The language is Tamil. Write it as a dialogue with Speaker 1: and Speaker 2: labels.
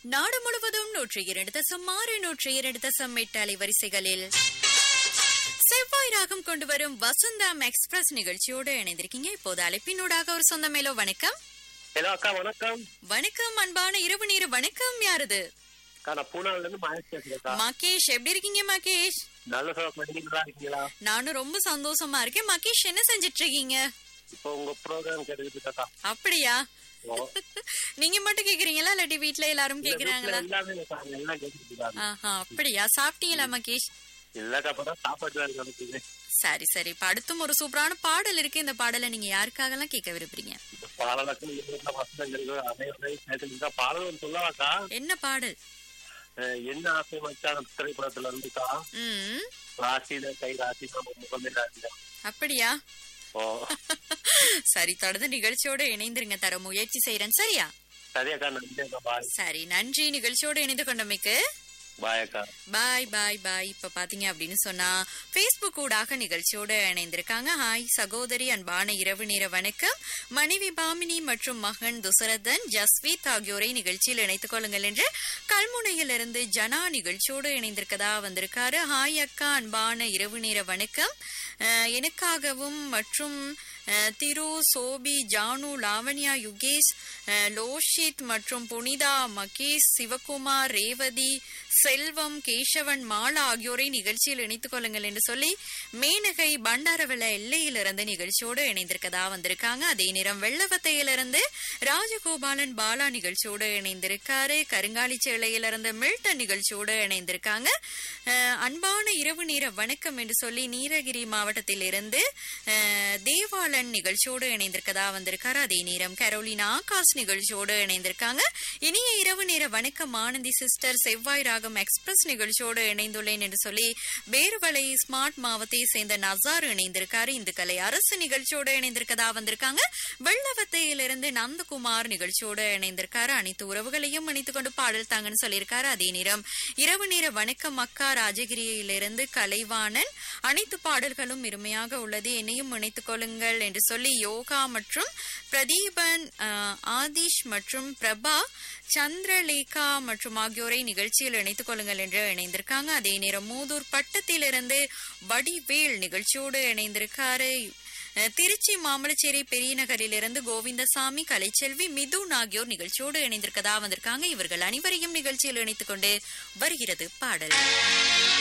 Speaker 1: நாடு முழுவதும் நூற்றி இரண்டு தசம் ஆறு நூற்றி இரண்டு தசம் எட்டு அலைவரிசைகளில் செவ்வாய் ராகம் கொண்டு வரும் வசந்தம் எக்ஸ்பிரஸ் நிகழ்ச்சியோடு இணைந்திருக்கீங்க இப்போது அழைப்பினூடாக ஒரு சொந்த மேலோ வணக்கம்
Speaker 2: ஹலோ அக்கா வணக்கம்
Speaker 1: வணக்கம் அன்பான இரவு நீர் வணக்கம் யாரது
Speaker 2: அக்கா நான் பூனால இருந்து மகேஷ் பேசுறேன்க்கா
Speaker 1: மகேஷ் எப்படி இருக்கீங்க மகேஷ்
Speaker 2: நல்ல சொல்ல நீங்களா இருக்கீங்களா
Speaker 1: நானும் ரொம்ப சந்தோஷமா இருக்கேன் மகேஷ் என்ன செஞ்சிட்டு இருக்கீங்க
Speaker 2: இப்போ உங்க ப்ரோக்ராம் கேட்டுக்கிட்டு இருக்கா
Speaker 1: அப்படியா நீங்க மட்டும் கேக்குறீங்களா இல்லாட்டி வீட்ல எல்லாரும் கேக்குறாங்களா
Speaker 2: எல்லாமே இருக்காங்க எல்லாம் கேட்டுக்கிட்டு இருக்காங்க
Speaker 1: ஆஹா அப்படியா சாப்பிட்டீங்களா மகேஷ்
Speaker 2: இல்லக்கா அப்பதான் சாப்பாடு வேலை நடக்குது
Speaker 1: சரி சரி இப்ப அடுத்தும் ஒரு சூப்பரான பாடல் இருக்கு இந்த பாடலை நீங்க யாருக்காகலாம் கேட்க விரும்புறீங்க
Speaker 2: இந்த பாலனுக்கு இருந்த வசனங்களுக்கு அனைவரையும் கேட்டுக்கிட்டா பாடல் சொல்லவாக்கா
Speaker 1: என்ன பாடல்
Speaker 2: அஹ் என்ன ஆசை மச்சான திரைப்படத்துல இருந்துக்கா
Speaker 1: ம்
Speaker 2: ராசியில கை ராசி நம்ம முகமே ராசி தான்
Speaker 1: அப்படியா
Speaker 2: ஓ
Speaker 1: சரி தொடர்ந்து நிகழ்ச்சியோட இணைந்திருங்க தர முயற்சி செய்யறேன் சரியா
Speaker 2: சரியாக்கா நன்றி அக்கா பாய்
Speaker 1: சரி நன்றி நிகழ்ச்சியோட இணைந்து கொண்டமைக்கு
Speaker 2: பாய் அக்கா
Speaker 1: பாய் பாய் பாய் இப்ப பாத்தீங்க அப்படின்னு சொன்னா பேஸ்புக் ஊடாக நிகழ்ச்சியோட இணைந்திருக்காங்க ஹாய் சகோதரி அன்பான இரவு நேர வணக்கம் மனைவி பாமினி மற்றும் மகன் துசரதன் ஜஸ்வீத் ஆகியோரை நிகழ்ச்சியில் இணைத்துக் கொள்ளுங்கள் என்று கல்முனையிலிருந்து ஜனா நிகழ்ச்சியோடு இணைந்திருக்கதா வந்திருக்காரு ஹாய் அக்கா அன்பான இரவு நேர வணக்கம் அஹ், எனக்காகவும் மற்றும் அஹ், திரு சோபி ஜானு லாவண்யா யுகேஷ் அஹ், லோஷித் மற்றும் புனிதா மகேஷ் சிவகுமார் ரேவதி செல்வம் கேசவன் மாலா ஆகியோரை நிகழ்ச்சியில் இணைத்துக் கொள்ளுங்கள் என்று சொல்லி மேனகை பண்டாரவள எல்லையிலிருந்து நிகழ்ச்சியோடு இணைந்திருக்கதா வந்திருக்காங்க அதே நேரம் வெள்ளவத்தையிலிருந்து ராஜகோபாலன் பாலா நிகழ்ச்சியோடு இணைந்திருக்காரு கருங்காலி சேலையிலிருந்து மில்டன் நிகழ்ச்சியோடு இணைந்திருக்காங்க அஹ், அன்பான இரவு நேர வணக்கம் என்று சொல்லி நீலகிரி மாவட்டத்தில் இருந்து அஹ், தேவாளன் நிகழ்ச்சியோடு இணைந்திருக்கதா வந்திருக்காரு அதே நேரம் கரோலினா ஆகாஷ் நிகழ்ச்சியோடு இணைந்திருக்காங்க இனிய இரவு நேர வணக்கம் ஆனந்தி சிஸ்டர் செவ்வாய் ராகம் எக்ஸ்பிரஸ் நிகழ்ச்சியோடு இணைந்துள்ளேன் என்று சொல்லி பேருவளை ஸ்மார்ட் மாவத்தை சேர்ந்த நசார் இணைந்திருக்காரு இந்த கலை அரசு நிகழ்ச்சியோடு இணைந்திருக்கதா வந்திருக்காங்க வெள்ளவத்தையிலிருந்து நந்தகுமார் நிகழ்ச்சியோடு இணைந்திருக்காரு அனைத்து உறவுகளையும் இணைத்துக் கொண்டு பாடல் தாங்கன்னு சொல்லியிருக்காரு அதே நேரம் இரவு நேர வணக்கம் அக்கா ராஜகிரியிலிருந்து கலைவாணன் அனைத்து பாடல்களும் இருமையாக உள்ளது என்னையும் இணைத்துக் கொள்ளுங்கள் என்று சொல்லி யோகா மற்றும் பிரதீபன் அஹ், ஆதிஷ் மற்றும் பிரபா சந்திரலேகா மற்றும் ஆகியோரை நிகழ்ச்சியில் இணைத்துக் கொள்ளுங்கள் என்று இணைந்திருக்காங்க அதே நேரம் மூதூர் பட்டத்திலிருந்து வடிவேல் நிகழ்ச்சியோடு இணைந்திருக்காரு அஹ், திருச்சி மாமலச்சேரி பெரிய நகரிலிருந்து கோவிந்தசாமி கலைச்செல்வி மிதுன் ஆகியோர் நிகழ்ச்சியோடு இணைந்திருக்கதா வந்திருக்காங்க இவர்கள் அனைவரையும் நிகழ்ச்சியில் இணைத்துக் கொண்டு வருகிறது பாடல்